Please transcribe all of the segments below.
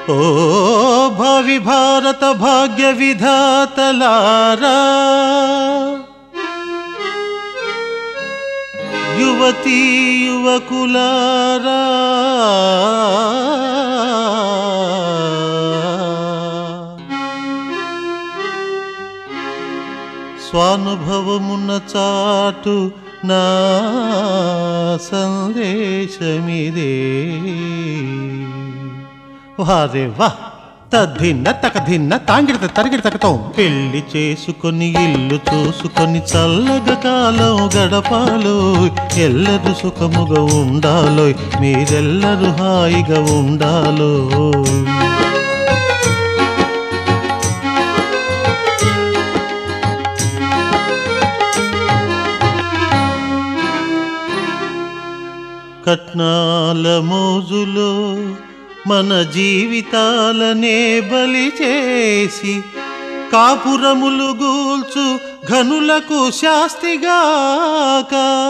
ఓ భావి భారత భాగ్య విధాతలారా యువతీ యువకులారా స్వానుభవమున్న చాటు నా సందేశమిదే వారే వా తద్దిన్న తకదిన్న తాంగిడత తరిగిడతకతో పెళ్లి చేసుకొని ఇల్లు చూసుకొని చల్లగా కాలం గడపాలో ఎల్లరు సుఖముగా ఉండాలో మీరెల్లరూ హాయిగా ఉండాలో కట్నాల మోజులో మన జీవితాలనే బలి చేసి కాపురములు గూల్చు ఘనులకు శాస్తిగాక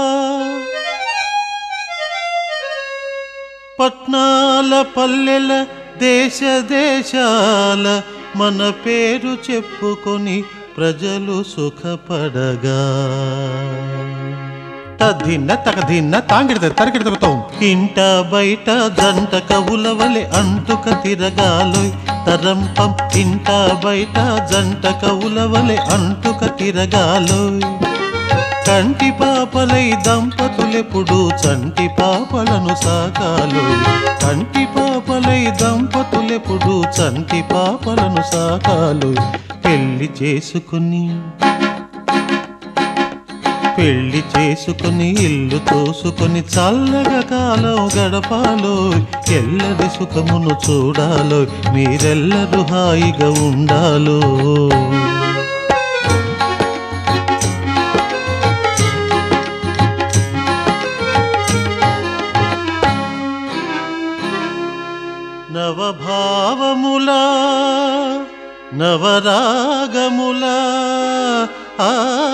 పట్నాల పల్లెల దేశ దేశాల మన పేరు చెప్పుకొని ప్రజలు సుఖపడగా తద్దిన్న తగదిన్న తాంగిడత తరగిడతతో ఇంట బయట జంట కవుల వలె అంటుక తిరగాలోయ్ తరంపం ఇంట బయట జంట కవుల వలె అంటుక తిరగాలోయ్ కంటి పాపలై దంపతులెప్పుడు చంటి పాపలను సాకాలు కంటి పాపలై దంపతులెప్పుడు చంటి పాపలను సాకాలు పెళ్లి చేసుకుని పెళ్లి చేసుకుని ఇల్లు తోసుకొని చల్లగా కాలం గడపాలో ఎల్లరి సుఖమును చూడాలో మీరెల్లరూ హాయిగా ఉండాలో నవభావములా నవరాగములా ఆ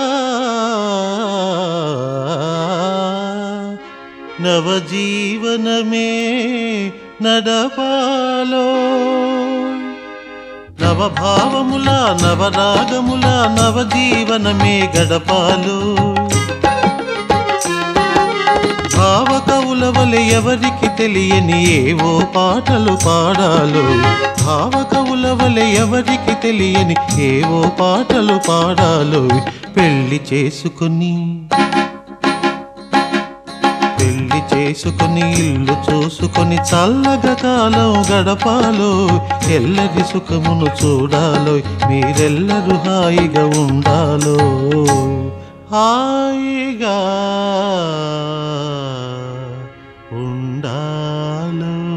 నవజీవనమే నడపాలో నవభావముల నవరాగముల నవజీవనమే గడపాలో భావకవుల వలె ఎవరికి తెలియని ఏవో పాటలు పాడాలో భావకవుల వలె ఎవరికి తెలియని ఏవో పాటలు పాడాలో పెళ్లి చేసుకుని పెళ్లి చేసుకుని ఇల్లు చూసుకొని చల్లగా కాలం గడపాలో ఎల్లరి సుఖమును చూడాలో మీరెల్లరూ హాయిగా ఉండాలో హాయిగా ఉండాలో